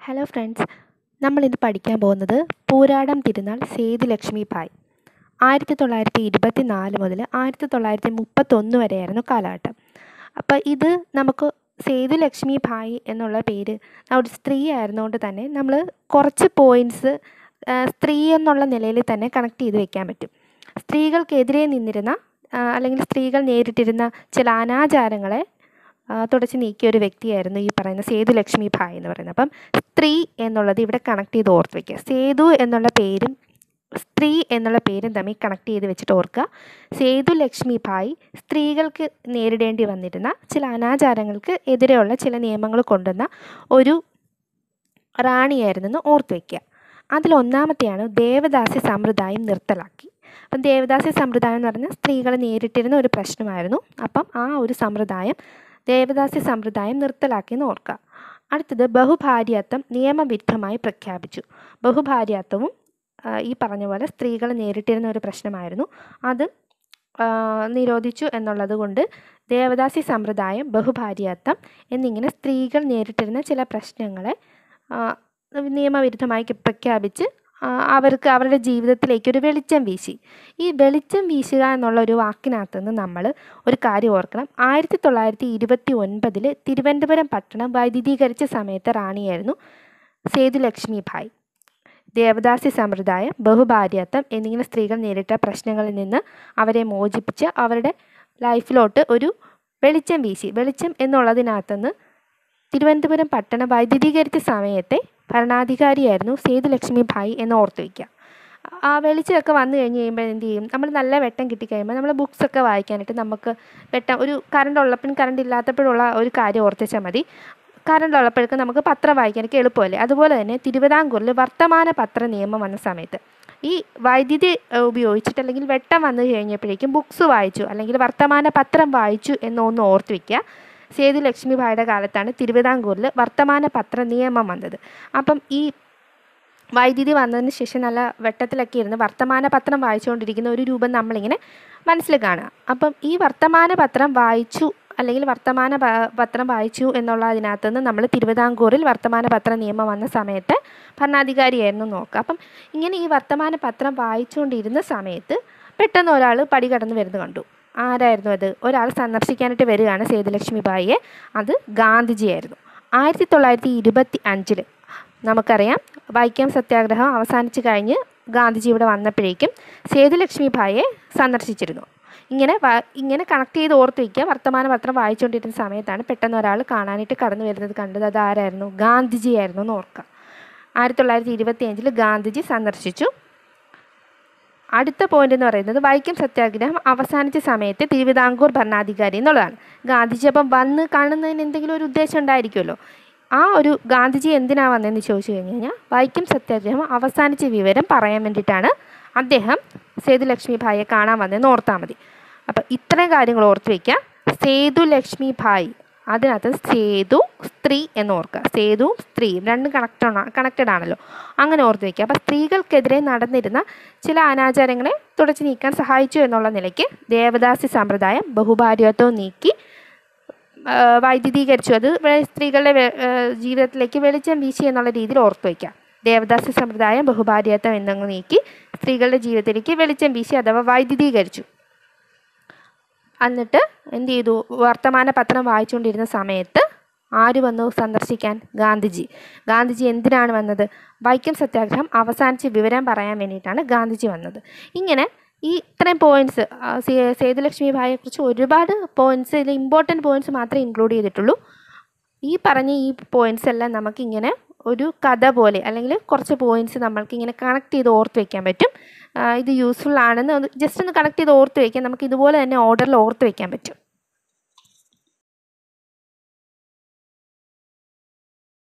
hello friends നമ്മളിന്ന് പഠിക്കാൻ പോകുന്നത് പൂരാടം തിരുനാൾ സേതു ലക്ഷ്മി ഭായ് ആയിരത്തി തൊള്ളായിരത്തി ഇരുപത്തി നാല് മുതൽ ആയിരത്തി തൊള്ളായിരത്തി മുപ്പത്തൊന്ന് വരെയായിരുന്നു കാലഘട്ടം അപ്പോൾ ഇത് നമുക്ക് സേതു ലക്ഷ്മി ഭായ് എന്നുള്ള പേര് ആ ഒരു സ്ത്രീ ആയിരുന്നുകൊണ്ട് തന്നെ നമ്മൾ കുറച്ച് പോയിൻറ്റ്സ് സ്ത്രീ എന്നുള്ള നിലയിൽ തന്നെ കണക്ട് ചെയ്ത് വെക്കാൻ പറ്റും സ്ത്രീകൾക്കെതിരെ നിന്നിരുന്ന ആ, അല്ലെങ്കിൽ സ്ത്രീകൾ നേരിട്ടിരുന്ന ചില അനാചാരങ്ങളെ ആ, തുടച്ച് നീക്കിയ ഒരു വ്യക്തിയായിരുന്നു ഈ പറയുന്ന സേതു ലക്ഷ്മി ഭായ് എന്ന് പറയുന്നത് അപ്പം സ്ത്രീ എന്നുള്ളത് ഇവിടെ കണക്ട് ചെയ്ത് ഓർത്ത് വയ്ക്കുക സേതു എന്നുള്ള പേരും സ്ത്രീ എന്നുള്ള പേരും തമ്മിൽ കണക്ട് ചെയ്ത് വെച്ചിട്ട് ഓർക്കുക സേതു ലക്ഷ്മി ഭായ് സ്ത്രീകൾക്ക് നേരിടേണ്ടി വന്നിരുന്ന ചില അനാചാരങ്ങൾക്ക് എതിരെയുള്ള ചില നിയമങ്ങൾ കൊണ്ടുവന്ന ഒരു റാണിയായിരുന്നെന്ന് ഓർത്ത് വയ്ക്കുക അതിലൊന്നാമത്തെയാണ് ദേവദാസി സമ്പ്രദായം നിർത്തലാക്കി അപ്പം ദേവദാസി സമ്പ്രദായം എന്ന് പറഞ്ഞാൽ സ്ത്രീകൾ നേരിട്ടിരുന്ന ഒരു പ്രശ്നമായിരുന്നു അപ്പം ആ ഒരു സമ്പ്രദായം ദേവദാസി സമ്പ്രദായം നിർത്തലാക്കി എന്ന് ഓർക്കുക അടുത്തത് ബഹുഭാര്യാത്വം നിയമവിരുദ്ധമായി പ്രഖ്യാപിച്ചു ബഹുഭാര്യാത്വവും ആ, ഈ പറഞ്ഞ പോലെ സ്ത്രീകൾ നേരിട്ടിരുന്ന ഒരു പ്രശ്നമായിരുന്നു അത് ആ, നിരോധിച്ചു എന്നുള്ളത് കൊണ്ട് ദേവദാസി സമ്പ്രദായം ബഹുഭാര്യാത്വം എന്നിങ്ങനെ സ്ത്രീകൾ നേരിട്ടിരുന്ന ചില പ്രശ്നങ്ങളെ ആ, നിയമവിരുദ്ധമായി പ്രഖ്യാപിച്ച് ആ, അവർക്ക് അവരുടെ ജീവിതത്തിലേക്ക് ഒരു വെളിച്ചം വീശി ഈ വെളിച്ചം വീശുക എന്നുള്ള ഒരു വാക്കിനകത്ത് നിന്ന് നമ്മൾ ഒരു കാര്യം ഓർക്കണം ആയിരത്തി തൊള്ളായിരത്തി ഇരുപത്തി ഒൻപതിൽ തിരുവനന്തപുരം പട്ടണം വൈദ്യുതീകരിച്ച സമയത്തെ റാണിയായിരുന്നു സേതുലക്ഷ്മി ഭായ് ദേവദാസി സമ്പ്രദായം ബഹുഭാര്യാത്വം എന്നിങ്ങനെ സ്ത്രീകൾ നേരിട്ട പ്രശ്നങ്ങളിൽ നിന്ന് അവരെ മോചിപ്പിച്ച് അവരുടെ ലൈഫിലോട്ട് ഒരു വെളിച്ചം വീശി വെളിച്ചം എന്നുള്ളതിനകത്തുനിന്ന് തിരുവനന്തപുരം പട്ടണം വൈദ്യുതീകരിച്ച സമയത്തെ ഭരണാധികാരിയായിരുന്നു സേതുലക്ഷ്മി ഭായ് എന്ന് ഓർത്ത് വയ്ക്കുക ആ വെളിച്ചമൊക്കെ വന്നു കഴിഞ്ഞ് കഴിയുമ്പോൾ എന്ത് ചെയ്യും നമ്മൾ നല്ല വെട്ടം കിട്ടിക്കഴിയുമ്പോൾ നമ്മൾ ബുക്സൊക്കെ വായിക്കാനായിട്ട് നമുക്ക് വെട്ടം ഒരു കറണ്ട് ഉള്ളപ്പോഴും കറണ്ട് ഇല്ലാത്തപ്പോഴുള്ള ഒരു കാര്യം ഓർത്ത് വെച്ചാൽ മതി കറണ്ട് ഉള്ളപ്പോഴൊക്കെ നമുക്ക് പത്രം വായിക്കാനൊക്കെ എളുപ്പമല്ലേ അതുപോലെ തന്നെ തിരുവിതാംകൂറിൽ വർത്തമാന പത്ര നിയമം വന്ന സമയത്ത് ഈ വൈദ്യുതി ഏഹ്, ഉപയോഗിച്ചിട്ട് അല്ലെങ്കിൽ വെട്ടം വന്നു കഴിഞ്ഞപ്പോഴേക്കും ബുക്സ് വായിച്ചു അല്ലെങ്കിൽ വർത്തമാന പത്രം വായിച്ചു എന്നൊന്ന് ഓർത്ത് വയ്ക്കുക സേതു ലക്ഷ്മിഭായുടെ കാലത്താണ് തിരുവിതാംകൂറിൽ വർത്തമാന പത്ര നിയമം വന്നത് അപ്പം ഈ വൈദ്യുതി വന്നതിന് ശേഷം നല്ല വെട്ടത്തിലൊക്കെ ഇരുന്ന് വർത്തമാന പത്രം വായിച്ചുകൊണ്ടിരിക്കുന്ന ഒരു രൂപം നമ്മളിങ്ങനെ മനസ്സിൽ കാണുക അപ്പം ഈ വർത്തമാന പത്രം വായിച്ചു അല്ലെങ്കിൽ വർത്തമാന പ- പത്രം വായിച്ചു എന്നുള്ള അതിനകത്ത് നിന്ന് നമ്മൾ തിരുവിതാംകൂറിൽ വർത്തമാന പത്ര നിയമം വന്ന സമയത്ത് ഭരണാധികാരിയായിരുന്നു നോക്കുക അപ്പം ഇങ്ങനെ ഈ വർത്തമാന പത്രം വായിച്ചുകൊണ്ടിരുന്ന സമയത്ത് പെട്ടെന്ന് ഒരാൾ പടി കടന്ന് വരുന്നത് കണ്ടു ആരായിരുന്നു അത് ഒരാൾ സന്ദർശിക്കാനായിട്ട് വരികയാണ് സേതുലക്ഷ്മി ബായിയെ അത് ഗാന്ധിജിയായിരുന്നു ആയിരത്തി തൊള്ളായിരത്തി ഇരുപത്തി അഞ്ചിൽ നമുക്കറിയാം വൈക്കം സത്യാഗ്രഹം അവസാനിച്ച് കഴിഞ്ഞ് ഗാന്ധിജി ഇവിടെ വന്നപ്പോഴേക്കും സേതുലക്ഷ്മി ഭായിയെ സന്ദർശിച്ചിരുന്നു ഇങ്ങനെ വ- ഇങ്ങനെ കണക്ട് ചെയ്ത് ഓർത്ത് വയ്ക്കുക വർത്തമാന പത്രം വായിച്ചുകൊണ്ടിരുന്ന സമയത്താണ് പെട്ടെന്ന് ഒരാൾ കാണാനായിട്ട് കടന്നു വരുന്നത് കണ്ടത് അത് ആരായിരുന്നു ഗാന്ധിജി ആയിരുന്നു എന്ന് ഓർക്കുക ആയിരത്തി തൊള്ളായിരത്തി ഇരുപത്തി അഞ്ചിൽ ഗാന്ധിജി സന്ദർശിച്ചു അടുത്ത പോയിന്റ് എന്ന് പറയുന്നത് വൈക്കം സത്യാഗ്രഹം അവസാനിച്ച സമയത്ത് തിരുവിതാംകൂർ ഭരണാധികാരി എന്നുള്ളതാണ് ഗാന്ധിജി അപ്പം വന്ന് കാണുന്നതിന് എന്തെങ്കിലും ഒരു ഉദ്ദേശം ഉണ്ടായിരിക്കുമല്ലോ ആ ഒരു ഗാന്ധിജി എന്തിനാ വന്നതെന്ന് ചോദിച്ചു കഴിഞ്ഞ് കഴിഞ്ഞാൽ വൈക്കം സത്യാഗ്രഹം അവസാനിച്ച വിവരം പറയാൻ വേണ്ടിയിട്ടാണ് അദ്ദേഹം സേതു ലക്ഷ്മി ഭായിയെ കാണാൻ വന്നതെന്ന് ഓർത്താൽ മതി അപ്പം ഇത്രയും കാര്യങ്ങൾ ഓർത്ത് വയ്ക്കുക സേതു ലക്ഷ്മി ഭായ് അതിനകത്ത് സേതു സ്ത്രീ എന്ന് ഓർക്കുക സേതുവും സ്ത്രീയും രണ്ടും കണക്റ്റഡ് കണക്റ്റഡ് ആണല്ലോ അങ്ങനെ ഓർത്ത് വയ്ക്കുക അപ്പം സ്ത്രീകൾക്കെതിരെ നടന്നിരുന്ന ചില അനാചാരങ്ങളെ തുടച്ചു നീക്കാൻ സഹായിച്ചു എന്നുള്ള നിലയ്ക്ക് ദേവദാസി സമ്പ്രദായം ബഹുഭാര്യത്വം നീക്കി ആ, വൈദ്യുതീകരിച്ചു അത് വെ- സ്ത്രീകളുടെ വെ- ആ, ജീവിതത്തിലേക്ക് വെളിച്ചം വീശി എന്നുള്ള രീതിയിൽ ഓർത്ത് വയ്ക്കുക ദേവദാസി സമ്പ്രദായം ബഹുഭാര്യത്വം എന്നങ്ങ് നീക്കി സ്ത്രീകളുടെ ജീവിതത്തിലേക്ക് വെളിച്ചം വീശി അഥവാ വൈദ്യുതീകരിച്ചു എന്നിട്ട് എന്ത് ചെയ്തു വർത്തമാന പത്രം വായിച്ചുകൊണ്ടിരുന്ന സമയത്ത് ആര് വന്നു സന്ദർശിക്കാൻ ഗാന്ധിജി ഗാന്ധിജി എന്തിനാണ് വന്നത് വൈക്കം സത്യാഗ്രഹം അവസാനിച്ച് വിവരം പറയാൻ വേണ്ടിയിട്ടാണ് ഗാന്ധിജി വന്നത് ഇങ്ങനെ ഈ ഇത്രയും പോയിൻറ്റ്സ് സേതുലക്ഷ്മി ഭായിയെക്കുറിച്ച് ഒരുപാട് പോയിൻറ്റ്സ് ഇതിൽ ഇമ്പോർട്ടൻറ്റ് പോയിൻറ്റ്സ് മാത്രമേ ഇൻക്ലൂഡ് ചെയ്തിട്ടുള്ളൂ ഈ പറഞ്ഞ ഈ പോയിൻറ്റ്സ് എല്ലാം നമുക്കിങ്ങനെ ഒരു കഥ പോലെ അല്ലെങ്കിൽ കുറച്ച് പോയിൻറ്റ്സ് നമ്മൾക്ക് ഇങ്ങനെ കണക്ട് ചെയ്ത് ഓർത്ത് വെക്കാൻ പറ്റും ആ, ഇത് യൂസ്ഫുൾ ആണെന്ന് ഒന്ന് ജസ്റ്റ് ഒന്ന് കണക്ട് ചെയ്ത് ഓർത്ത് വയ്ക്കാൻ നമുക്ക് ഇതുപോലെ തന്നെ ഓർഡറിൽ ഓർത്ത് വെക്കാൻ പറ്റും